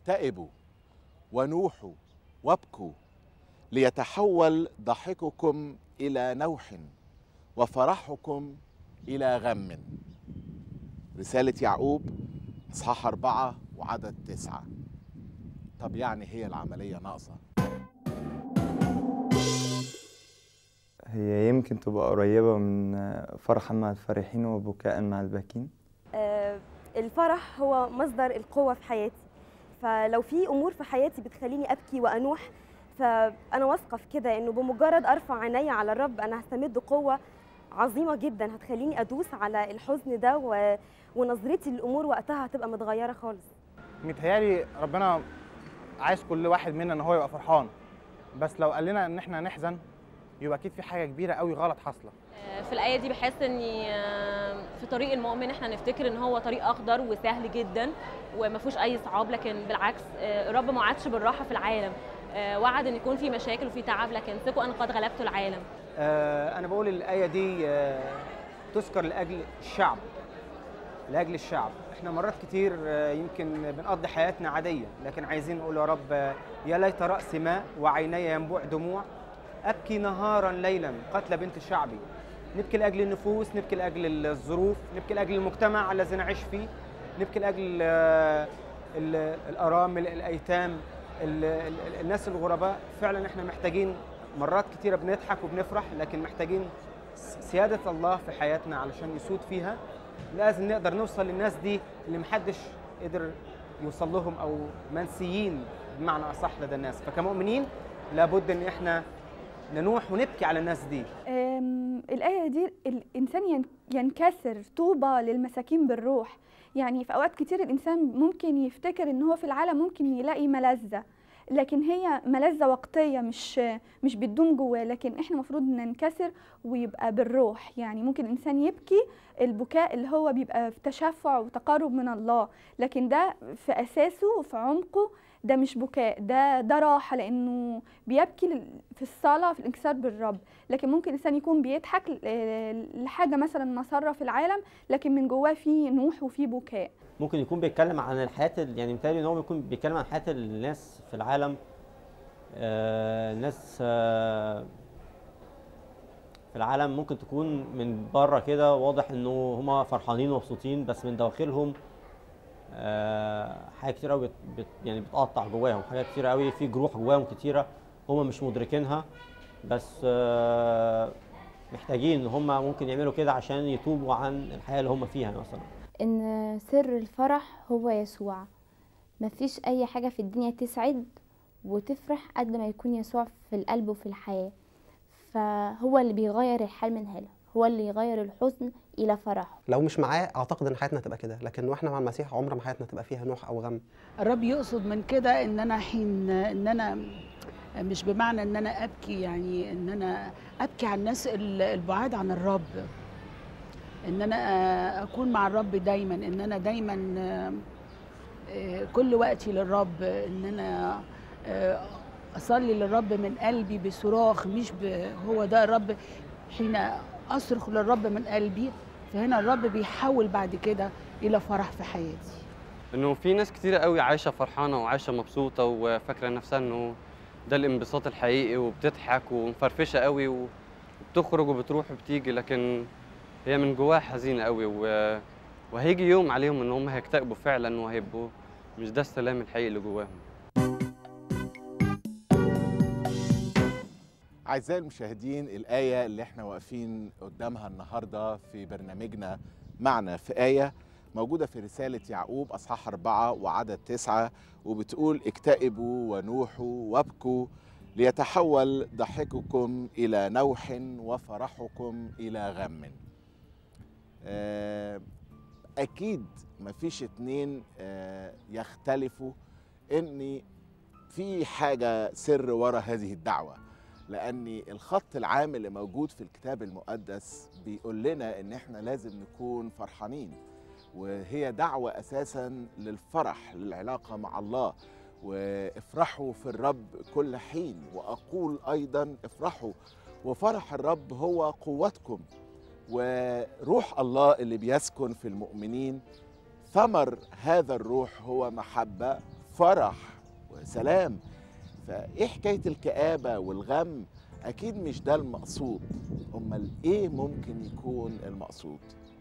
اكتئبوا ونوحوا وابكوا ليتحول ضحككم الى نوح وفرحكم الى غم رساله يعقوب اصحاح اربعه وعدد تسعه طب يعني هي العمليه ناقصه هي يمكن تبقى قريبة من فرحا مع الفرحين وبكاء مع الباكين آه، الفرح هو مصدر القوة في حياتي فلو في أمور في حياتي بتخليني أبكي وأنوح فأنا واثقة في كده إنه بمجرد أرفع عيني على الرب أنا هستمد قوة عظيمة جدا هتخليني أدوس على الحزن ده و... ونظرتي للأمور وقتها هتبقى متغيرة خالص متهيألي ربنا عايز كل واحد منا ان هو يبقى فرحان بس لو قال لنا ان احنا نحزن يبقى اكيد في حاجه كبيره قوي غلط حاصله في الآية دي بحس إن في طريق المؤمن إحنا نفتكر إن هو طريق أخضر وسهل جدا وما فيهوش أي صعاب لكن بالعكس الرب ما وعدش بالراحة في العالم وعد إن يكون في مشاكل وفي تعب لكن ثقوا أنا قد غلبت العالم آه، أنا بقول الآية دي آه، تذكر لأجل الشعب لأجل الشعب إحنا مرات كتير آه، يمكن بنقضي حياتنا عادية لكن عايزين نقول يا رب آه، يا ليت رأسي ماء وعيني ينبوع دموع أبكي نهارا ليلا قتل بنت شعبي نبكي لأجل النفوس نبكي لأجل الظروف نبكي لأجل المجتمع الذي نعيش فيه نبكي لأجل آه، ال- الأرامل الأيتام ال- ال- الناس الغرباء فعلا احنا محتاجين مرات كتيرة بنضحك وبنفرح لكن محتاجين س- سيادة الله في حياتنا علشان يسود فيها لازم نقدر نوصل للناس دي اللي محدش قدر يوصل لهم او منسيين بمعنى اصح لدى الناس فكمؤمنين لابد ان احنا ننوح ونبكي على الناس دي أم، الآية دي الإنسان ين- ينكسر طوبى للمساكين بالروح يعني في أوقات كتير الإنسان ممكن يفتكر إن هو في العالم ممكن يلاقي ملذة لكن هي ملذة وقتية مش مش بتدوم جواه لكن احنا المفروض ننكسر ويبقى بالروح يعني ممكن الإنسان يبكي البكاء اللي هو بيبقى في تشفع وتقرب من الله لكن ده في أساسه وفي عمقه ده مش بكاء ده ده راحة لأنه بيبكي لل- في الصلاة في الانكسار بالرب لكن ممكن الانسان يكون بيضحك ل- لحاجه مثلا مسره في العالم لكن من جواه في نوح وفي بكاء ممكن يكون بيتكلم عن الحياة ال- يعني متهيألي ان هو بيكون بيتكلم عن حياة الناس في العالم آه ناس آه في العالم ممكن تكون من بره كده واضح انه هما فرحانين ومبسوطين بس من دواخلهم آه حاجات كتير قوي بت بت يعني بتقطع جواهم حاجات كتير قوي في جروح جواهم كتيره هما مش مدركينها بس آه محتاجين ان هما ممكن يعملوا كده عشان يتوبوا عن الحياه اللي هما فيها مثلا ان سر الفرح هو يسوع مفيش اي حاجة في الدنيا تسعد وتفرح قد ما يكون يسوع في القلب وفي الحياة فهو اللي بيغير الحال من حاله هو اللي يغير الحزن الى فرح لو مش معاه اعتقد ان حياتنا تبقى كده لكن واحنا مع المسيح عمر ما حياتنا تبقى فيها نوح او غم الرب يقصد من كده ان انا حين ان انا مش بمعنى ان انا ابكي يعني ان انا ابكي على الناس ال- البعاد عن الرب ان انا اكون مع الرب دايما ان انا دايما آه، آه، كل وقتي للرب ان انا آه، اصلي للرب من قلبي بصراخ مش ب- هو ده الرب حين اصرخ للرب من قلبي فهنا الرب بيحول بعد كده الى فرح في حياتي انه في ناس كتيرة قوي عايشه فرحانه وعايشه مبسوطه وفاكره نفسها انه ده الانبساط الحقيقي وبتضحك ومفرفشه قوي وبتخرج وبتروح وبتيجي لكن هي من جواها حزينه قوي و... وهيجي يوم عليهم ان هم هيكتئبوا فعلا وهيبقوا مش ده السلام الحقيقي اللي جواهم أعزائي المشاهدين الآية اللي احنا واقفين قدامها النهاردة في برنامجنا معنا في آية موجودة في رسالة يعقوب أصحاح أربعة وعدد تسعة وبتقول اكتئبوا ونوحوا وابكوا ليتحول ضحككم إلى نوح وفرحكم إلى غم آه، أكيد مفيش اتنين آه، يختلفوا إن في حاجة سر ورا هذه الدعوة لأن الخط العام اللي موجود في الكتاب المقدس بيقول لنا إن إحنا لازم نكون فرحانين وهي دعوة أساسا للفرح للعلاقة مع الله وافرحوا في الرب كل حين وأقول أيضا افرحوا وفرح الرب هو قوتكم وروح الله اللي بيسكن في المؤمنين ثمر هذا الروح هو محبة فرح وسلام فايه حكايه الكآبه والغم اكيد مش ده المقصود امال ايه ممكن يكون المقصود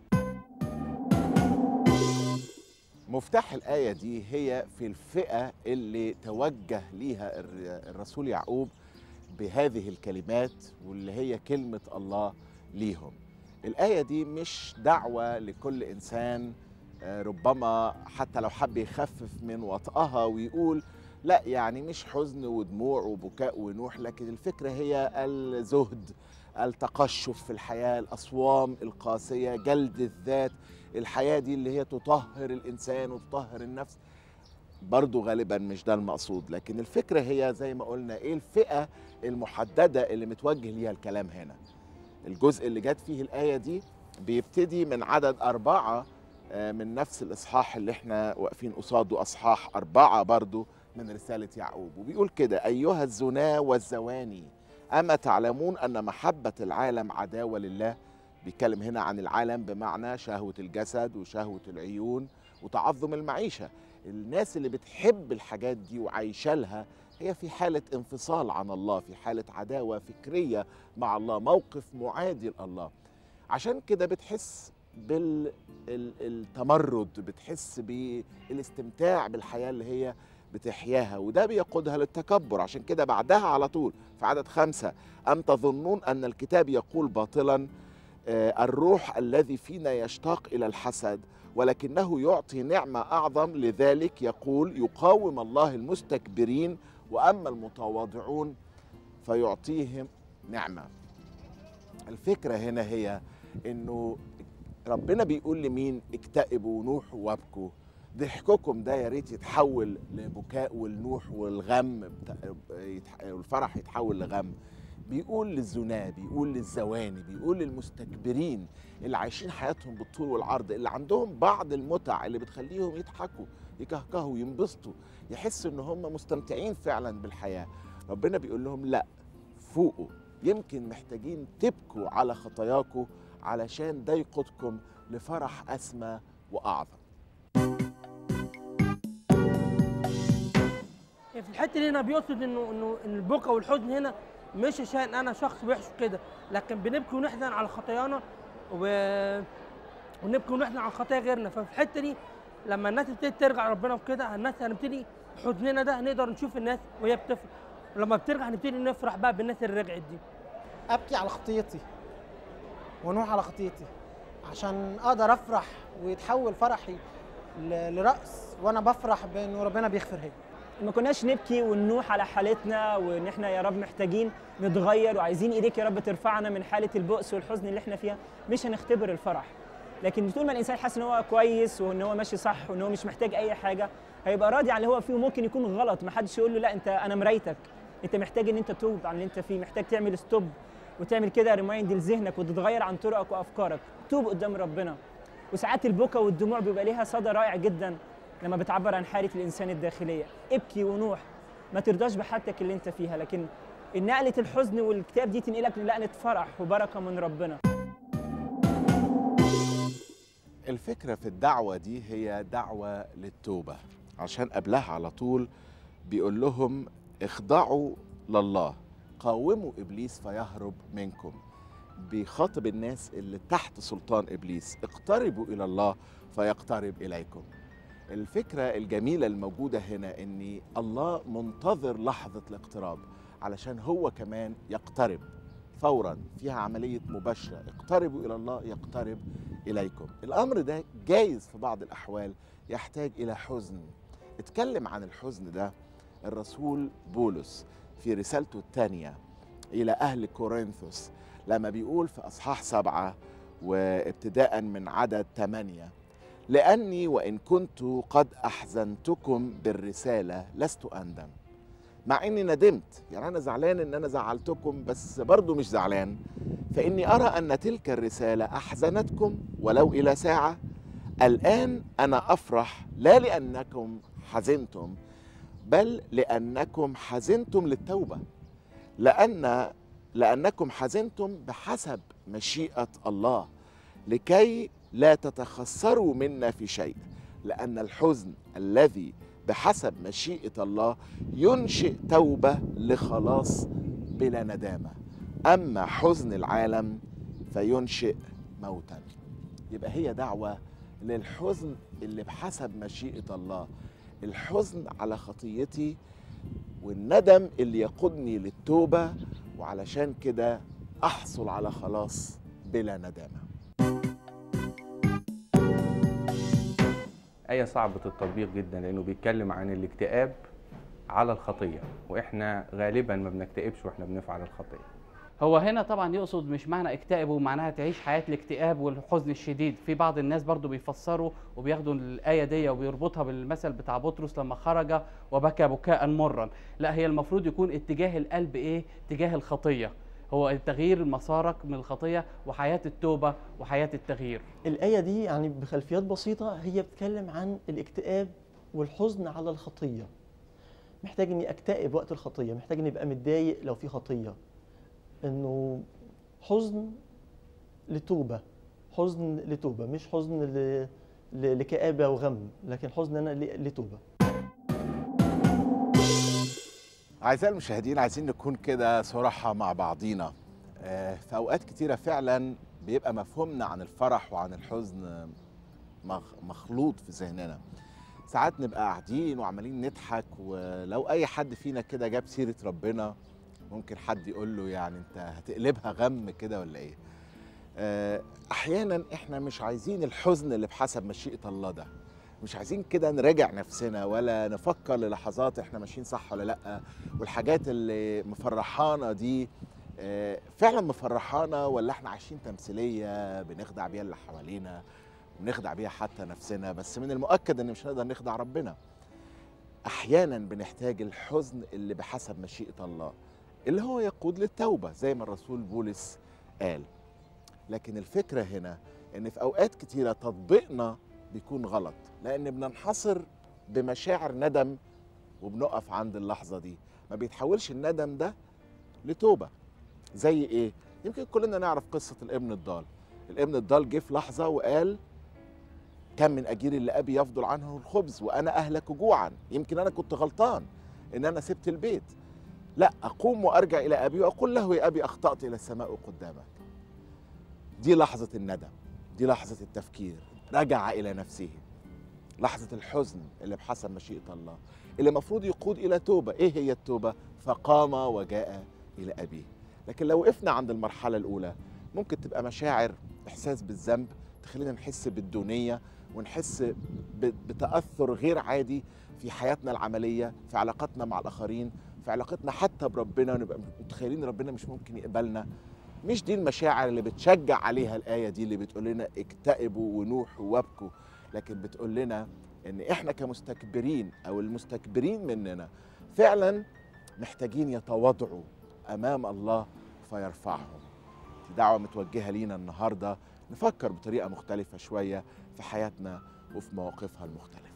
مفتاح الآية دي هي في الفئة اللي توجه ليها الر- الرسول يعقوب بهذه الكلمات واللي هي كلمة الله ليهم الآية دي مش دعوة لكل إنسان آه، ربما حتى لو حب يخفف من وطئها ويقول لا يعني مش حزن ودموع وبكاء ونوح لكن الفكرة هي الزهد التقشف في الحياة الأصوام القاسية جلد الذات الحياة دي اللي هي تطهر الإنسان وتطهر النفس برضو غالبا مش ده المقصود لكن الفكرة هي زي ما قلنا إيه الفئة المحددة اللي متوجه ليها الكلام هنا الجزء اللي جت فيه الآية دي بيبتدي من عدد أربعة آه، من نفس الإصحاح اللي احنا واقفين قصاده أصحاح أربعة برضو من رسالة يعقوب وبيقول كده أيها الزنا والزواني أما تعلمون أن محبة العالم عداوة لله بيتكلم هنا عن العالم بمعنى شهوة الجسد وشهوة العيون وتعظم المعيشة الناس اللي بتحب الحاجات دي وعايشة لها هي في حالة انفصال عن الله في حالة عداوة فكرية مع الله موقف معادي لله عشان كده بتحس بالتمرد بتحس بالاستمتاع بالحياة اللي هي بتحياها وده بيقودها للتكبر عشان كده بعدها على طول في عدد خمسة أم تظنون أن الكتاب يقول باطلا آه، الروح الذي فينا يشتاق إلى الحسد ولكنه يعطي نعمة أعظم لذلك يقول يقاوم الله المستكبرين وأما المتواضعون فيعطيهم نعمة الفكرة هنا هي أنه ربنا بيقول لمين اكتئبوا ونوحوا وابكوا ضحككم ده يا ريت يتحول لبكاء والنوح والغم بتا- يتح- والفرح يتحول لغم بيقول للزنا بيقول للزواني بيقول للمستكبرين اللي عايشين حياتهم بالطول والعرض اللي عندهم بعض المتع اللي بتخليهم يضحكوا يكهكهوا ينبسطوا يحسوا ان هم مستمتعين فعلا بالحياه ربنا بيقول لهم لا فوقوا يمكن محتاجين تبكوا على خطاياكم علشان ده يقودكم لفرح اسمى واعظم في الحته دي هنا بيقصد انه انه إن البكا والحزن هنا مش عشان انا شخص وحش كده لكن بنبكي ونحزن على خطايانا و... ونبكي ونحزن على خطايا غيرنا ففي الحته دي لما الناس تبتدي ترجع لربنا وكده الناس هنبتدي حزننا ده نقدر نشوف الناس وهي بتفرح ولما بترجع نبتدي نفرح بقى بالناس اللي رجعت دي ابكي على خطيتي ونوح على خطيتي عشان اقدر افرح ويتحول فرحي ل- لرأس وانا بفرح بانه ربنا بيغفر هي ما كناش نبكي وننوح على حالتنا وان احنا يا رب محتاجين نتغير وعايزين ايديك يا رب ترفعنا من حاله البؤس والحزن اللي احنا فيها مش هنختبر الفرح لكن طول ما الانسان حاسس ان هو كويس وان هو ماشي صح وان هو مش محتاج اي حاجه هيبقى راضي على اللي هو فيه وممكن يكون غلط ما حدش يقول له لا انت انا مرايتك انت محتاج ان انت تتوب عن اللي انت فيه محتاج تعمل ستوب وتعمل كده ريمايند لذهنك وتتغير عن طرقك وافكارك توب قدام ربنا وساعات البكا والدموع بيبقى ليها صدى رائع جدا لما بتعبر عن حاله الانسان الداخليه ابكي ونوح ما ترضاش بحالتك اللي انت فيها لكن نقله الحزن والكتاب دي تنقلك لنقله فرح وبركه من ربنا الفكرة في الدعوة دي هي دعوة للتوبة عشان قبلها على طول بيقول لهم اخضعوا لله قاوموا إبليس فيهرب منكم بيخاطب الناس اللي تحت سلطان إبليس اقتربوا إلى الله فيقترب إليكم الفكرة الجميلة الموجودة هنا إن الله منتظر لحظة الاقتراب علشان هو كمان يقترب فورا فيها عملية مباشرة اقتربوا إلى الله يقترب إليكم الأمر ده جايز في بعض الأحوال يحتاج إلى حزن اتكلم عن الحزن ده الرسول بولس في رسالته الثانية إلى أهل كورنثوس لما بيقول في أصحاح سبعة وابتداء من عدد ثمانية لأني وإن كنت قد أحزنتكم بالرسالة لست أندم مع اني ندمت يعني انا زعلان ان انا زعلتكم بس برضو مش زعلان فاني ارى ان تلك الرساله احزنتكم ولو الى ساعه الان انا افرح لا لانكم حزنتم بل لانكم حزنتم للتوبه لان لانكم حزنتم بحسب مشيئه الله لكي لا تتخسروا منا في شيء لان الحزن الذي بحسب مشيئة الله ينشئ توبة لخلاص بلا ندامة أما حزن العالم فينشئ موتا يبقى هي دعوة للحزن اللي بحسب مشيئة الله الحزن على خطيتي والندم اللي يقودني للتوبة وعلشان كده أحصل على خلاص بلا ندامة آية صعبة التطبيق جدا لأنه بيتكلم عن الاكتئاب على الخطية وإحنا غالبا ما بنكتئبش وإحنا بنفعل الخطية هو هنا طبعا يقصد مش معنى اكتئب ومعناها تعيش حياة الاكتئاب والحزن الشديد في بعض الناس برضو بيفسروا وبياخدوا الآية دي وبيربطها بالمثل بتاع بطرس لما خرج وبكى بكاء مرا لا هي المفروض يكون اتجاه القلب ايه تجاه الخطية هو تغيير مسارك من الخطية وحياة التوبة وحياة التغيير الآية دي يعني بخلفيات بسيطة هي بتتكلم عن الاكتئاب والحزن على الخطية محتاج اني اكتئب وقت الخطية محتاج اني ابقى متضايق لو في خطية انه حزن لتوبة حزن لتوبة مش حزن ل... ل... لكآبة وغم لكن حزن انا ل... لتوبة أعزائي المشاهدين عايزين نكون كده صراحة مع بعضينا آه، في أوقات كتيرة فعلا بيبقى مفهومنا عن الفرح وعن الحزن مخ- مخلوط في ذهننا ساعات نبقى قاعدين وعمالين نضحك ولو أي حد فينا كده جاب سيرة ربنا ممكن حد يقول له يعني أنت هتقلبها غم كده ولا إيه آه، أحيانا إحنا مش عايزين الحزن اللي بحسب مشيئة الله ده مش عايزين كده نراجع نفسنا ولا نفكر للحظات احنا ماشيين صح ولا لا والحاجات اللي مفرحانا دي آه، فعلا مفرحانا ولا احنا عايشين تمثيليه بنخدع بيها اللي حوالينا ونخدع بيها حتى نفسنا بس من المؤكد ان مش هنقدر نخدع ربنا احيانا بنحتاج الحزن اللي بحسب مشيئه الله اللي هو يقود للتوبه زي ما الرسول بولس قال لكن الفكره هنا ان في اوقات كتيره تطبيقنا بيكون غلط لان بننحصر بمشاعر ندم وبنقف عند اللحظه دي ما بيتحولش الندم ده لتوبه زي ايه يمكن كلنا نعرف قصه الابن الضال الابن الضال جه في لحظه وقال كم من اجير اللي ابي يفضل عنه الخبز وانا اهلك جوعا يمكن انا كنت غلطان ان انا سبت البيت لا اقوم وارجع الى ابي واقول له يا ابي اخطات الى السماء قدامك دي لحظه الندم دي لحظه التفكير رجع الى نفسه لحظه الحزن اللي بحسب مشيئه الله اللي المفروض يقود الى توبه ايه هي التوبه فقام وجاء الى ابيه لكن لو وقفنا عند المرحله الاولى ممكن تبقى مشاعر احساس بالذنب تخلينا نحس بالدونيه ونحس ب- بتاثر غير عادي في حياتنا العمليه في علاقاتنا مع الاخرين في علاقتنا حتى بربنا ونبقى متخيلين ربنا مش ممكن يقبلنا مش دي المشاعر اللي بتشجع عليها الآية دي اللي بتقول لنا اكتئبوا ونوحوا وابكوا لكن بتقول لنا ان احنا كمستكبرين او المستكبرين مننا فعلا محتاجين يتواضعوا امام الله فيرفعهم دي دعوة متوجهة لينا النهاردة نفكر بطريقة مختلفة شوية في حياتنا وفي مواقفها المختلفة